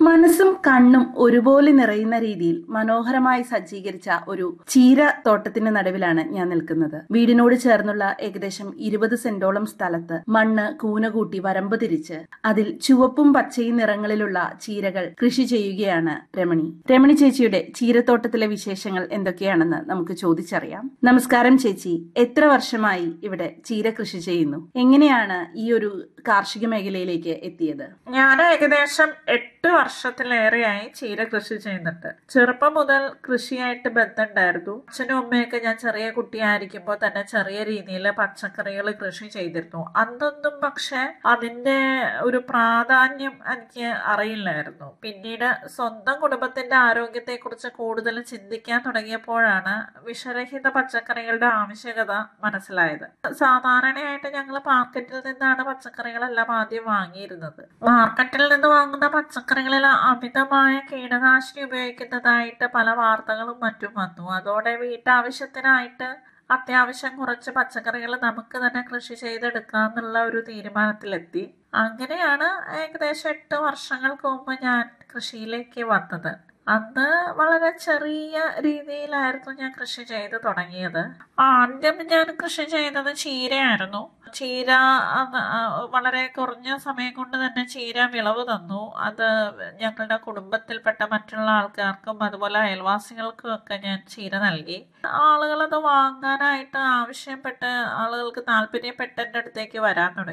മനസ്സും കണ്ണും ഒരുപോലെ നിറയുന്ന രീതിയിൽ മനോഹരമായി സജ്ജീകരിച്ച ഒരു ചീര തോട്ടത്തിന് നടുവിലാണ് ഞാൻ നിൽക്കുന്നത് വീടിനോട് ചേർന്നുള്ള ഏകദേശം ഇരുപത് സെന്റോളം സ്ഥലത്ത് മണ്ണ് കൂന കൂട്ടി വരമ്പ് തിരിച്ച് അതിൽ ചുവപ്പും പച്ചയും നിറങ്ങളിലുള്ള ചീരകൾ കൃഷി ചെയ്യുകയാണ് രമണി രമണി ചേച്ചിയുടെ ചീരത്തോട്ടത്തിലെ വിശേഷങ്ങൾ എന്തൊക്കെയാണെന്ന് നമുക്ക് ചോദിച്ചറിയാം നമസ്കാരം ചേച്ചി എത്ര വർഷമായി ഇവിടെ ചീര കൃഷി ചെയ്യുന്നു എങ്ങനെയാണ് ഈ ഒരു കാർഷിക മേഖലയിലേക്ക് എത്തിയത് ഞാൻ ഏകദേശം എട്ട് വർഷത്തിലേറെയായി ചീര കൃഷി ചെയ്യുന്നുണ്ട് ചെറുപ്പം മുതൽ കൃഷിയായിട്ട് ബന്ധമുണ്ടായിരുന്നു അച്ഛനും അമ്മയൊക്കെ ഞാൻ ചെറിയ കുട്ടിയായിരിക്കുമ്പോൾ തന്നെ ചെറിയ രീതിയിൽ പച്ചക്കറികൾ കൃഷി ചെയ്തിരുന്നു അന്നൊന്നും പക്ഷെ അതിന്റെ ഒരു പ്രാധാന്യം എനിക്ക് അറിയില്ലായിരുന്നു പിന്നീട് സ്വന്തം കുടുംബത്തിന്റെ ആരോഗ്യത്തെക്കുറിച്ച് കൂടുതൽ ചിന്തിക്കാൻ തുടങ്ങിയപ്പോഴാണ് വിഷരഹിത പച്ചക്കറികളുടെ ആവശ്യകത മനസ്സിലായത് സാധാരണയായിട്ട് ഞങ്ങൾ മാർക്കറ്റിൽ നിന്നാണ് പച്ചക്കറികളെല്ലാം ആദ്യം വാങ്ങിയിരുന്നത് മാർക്കറ്റിൽ നിന്ന് വാങ്ങുന്ന പച്ചക്കറികളിൽ അമിതമായ കീടനാശിനി ഉപയോഗിക്കുന്നതായിട്ട് പല വാർത്തകളും മറ്റും വന്നു അതോടെ വീട്ടാവശ്യത്തിനായിട്ട് അത്യാവശ്യം കുറച്ച് പച്ചക്കറികൾ നമുക്ക് തന്നെ കൃഷി ചെയ്തെടുക്കാം എന്നുള്ള ഒരു തീരുമാനത്തിലെത്തി അങ്ങനെയാണ് ഏകദേശം എട്ട് വർഷങ്ങൾക്ക് മുമ്പ് ഞാൻ കൃഷിയിലേക്ക് വന്നത് അന്ന് വളരെ ചെറിയ രീതിയിലായിരുന്നു ഞാൻ കൃഷി ചെയ്ത് തുടങ്ങിയത് ആദ്യം ഞാൻ കൃഷി ചെയ്തത് ചീരയായിരുന്നു ചീര അന്ന് ആ വളരെ കുറഞ്ഞ സമയം കൊണ്ട് തന്നെ ചീര വിളവ് തന്നു അത് ഞങ്ങളുടെ കുടുംബത്തിൽപ്പെട്ട മറ്റുള്ള ആൾക്കാർക്കും അതുപോലെ അയൽവാസികൾക്കും ഒക്കെ ഞാൻ ചീര നൽകി ആളുകൾ അത് വാങ്ങാനായിട്ട് ആവശ്യപ്പെട്ട് ആളുകൾക്ക് താല്പര്യപ്പെട്ട് എൻ്റെ അടുത്തേക്ക് വരാൻ തുടങ്ങി